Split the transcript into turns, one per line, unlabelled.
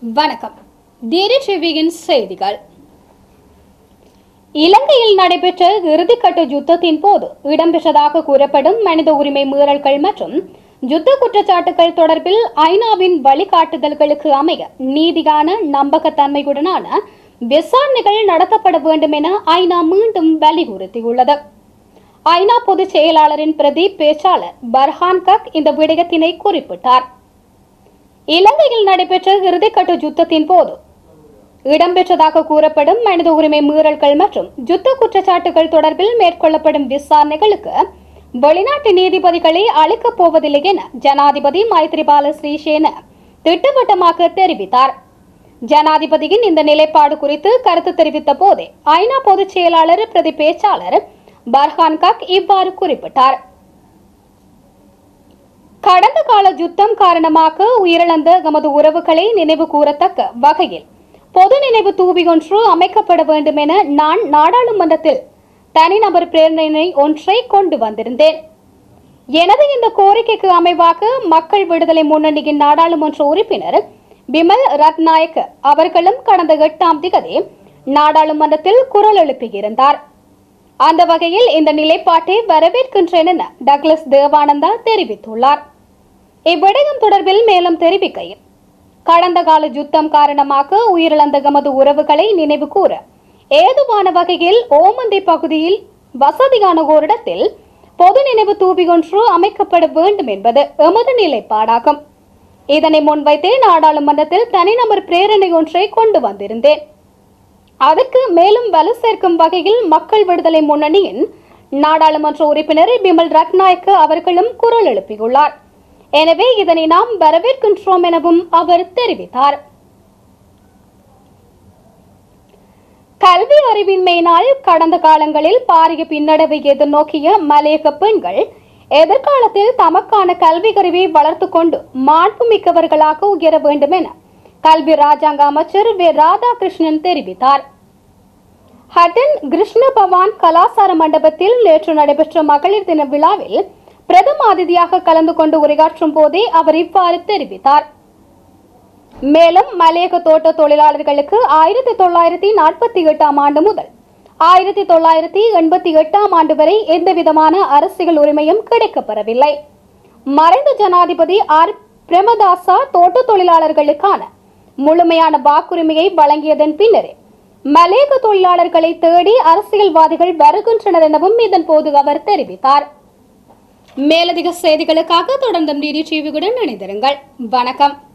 வணக்கம் டிடிவியின் செய்திகள் இலங்கையில் நடைபெற்ற இறுதிக்கட்ட யுத்தத்தின் போது இடம்பெற்றதாக கூறப்படும் மனித உரிமை மீறல்கள் மற்றும் யுத்த குற்றச்சாட்டுகள் தொடர்பில் ஐநாவின் வழிகாட்டுதல்களுக்கு அமைய நீதியான நம்பகத்தன்மையுடனான விசாரணைகள் நடத்தப்பட வேண்டும் என ஐநா மீண்டும் வலியுறுத்தியுள்ளது ஐநா பொதுச் செயலாளரின் பிரதி பேச்சாளர் பர்ஹான் கக் இந்த விடயத்தினை குறிப்பிட்டார் இலங்கையில் நடைபெற்ற இறுதிக்கட்ட யுத்தத்தின் போது இடம்பெற்றதாக கூறப்படும் மனித உரிமை மீறல்கள் மற்றும் யுத்த குற்றச்சாட்டுகள் தொடர்பில் மேற்கொள்ளப்படும் விசாரணைகளுக்கு வெளிநாட்டு நீதிபதிகளை அளிக்கப் போவதில்லை என ஜனாதிபதி மைத்ரிபால ஸ்ரீசேன திட்டவட்டமாக தெரிவித்தார் ஜனாதிபதியின் இந்த நிலைப்பாடு குறித்து கருத்து தெரிவித்த போதே ஐநா பொதுச் செயலாளர் பிரதி பேச்சாளர் பர்ஹான் கக் இவ்வாறு குறிப்பிட்டார் கடந்த கால யுத்தம் காரணமாக உயிரிழந்த எமது உறவுகளை நினைவு கூறத்தக்க வகையில் பொது நினைவு தூவி ஒன்று அமைக்கப்பட வேண்டும் என நான் நாடாளுமன்றத்தில் தனிநபர் பிரேரணை ஒன்றை கொண்டு வந்திருந்தேன் எனது இந்த கோரிக்கைக்கு அமைவாக மக்கள் விடுதலை முன்னணியின் நாடாளுமன்ற உறுப்பினர் பிமல் ரத்நாயக் அவர்களும் கடந்த எட்டாம் திகதி நாடாளுமன்றத்தில் குரல் எழுப்பியிருந்தார் அந்த வகையில் இந்த நிலைப்பாட்டை வரவேற்கின்றேன் என டக்ளஸ் தேவானந்தா தெரிவித்துள்ளார் இவ்விடயம் தொடர்பில் மேலும் தெரிவிக்கையில் கடந்த கால யுத்தம் காரணமாக உயிரிழந்த எமது உறவுகளை நினைவு கூற ஏதுவான வகையில் ஓமந்தை பகுதியில் வசதியான ஓரிடத்தில் பொது நினைவு தூவி ஒன்று அமைக்கப்பட வேண்டும் என்பது எமது நிலைப்பாடாகும் இதனை முன்வைத்தே நாடாளுமன்றத்தில் தனிநபர் பிரேரணை ஒன்றை கொண்டு வந்திருந்தேன் அதற்கு மேலும் வலு சேர்க்கும் வகையில் மக்கள் விடுதலை முன்னணியின் நாடாளுமன்ற உறுப்பினர் பிமல் ரத்நாயக்க அவர்களும் குரல் எழுப்பியுள்ளார் எனவே இதனை நாம் வரவேற்கின்றோம் எனவும் அவர் தெரிவித்தார் கல்வி அறிவின்மையினால் கடந்த காலங்களில் பாரிய பின்னடைவை எதிர்நோக்கிய மலையக பெண்கள் எதிர்காலத்தில் தமக்கான கல்வி கருவியை வளர்த்துக் கொண்டு மாண்புமிக்கவர்களாக உயர வேண்டும் என கல்வி ராஜாங்க அமைச்சர் வே ராதாகிருஷ்ணன் தெரிவித்தார் ஹட்டன் கிருஷ்ண பவான் கலாசார மண்டபத்தில் நேற்று நடைபெற்ற மகளிர் தின விழாவில் பிரதம அதிதியாக கலந்து கொண்டு உரையாற்றும் போதே அவர் இவ்வாறு தெரிவித்தார் மேலும் மலையக தோட்ட தொழிலாளர்களுக்கு ஆயிரத்தி தொள்ளாயிரத்தி நாற்பத்தி எட்டாம் ஆண்டு முதல் ஆயிரத்தி தொள்ளாயிரத்தி எண்பத்தி எட்டாம் ஆண்டு வரை எந்தவிதமான அரசியல் உரிமையும் கிடைக்கப்பெறவில்லை மறைந்த ஜனாதிபதி ஆர் பிரேமதாசா தோட்ட தொழிலாளர்களுக்கான முழுமையான வாக்குரிமையை வழங்கியதன் பின்னரே மலேக தொழிலாளர்களை தேடி அரசியல்வாதிகள் வருகின்றனர் எனவும் இதன் போது அவர் தெரிவித்தார் மேலதிக செய்திகளுக்காக தொடர்ந்தும் டிடி டிவியுடன் இணைந்திருங்கள் வணக்கம்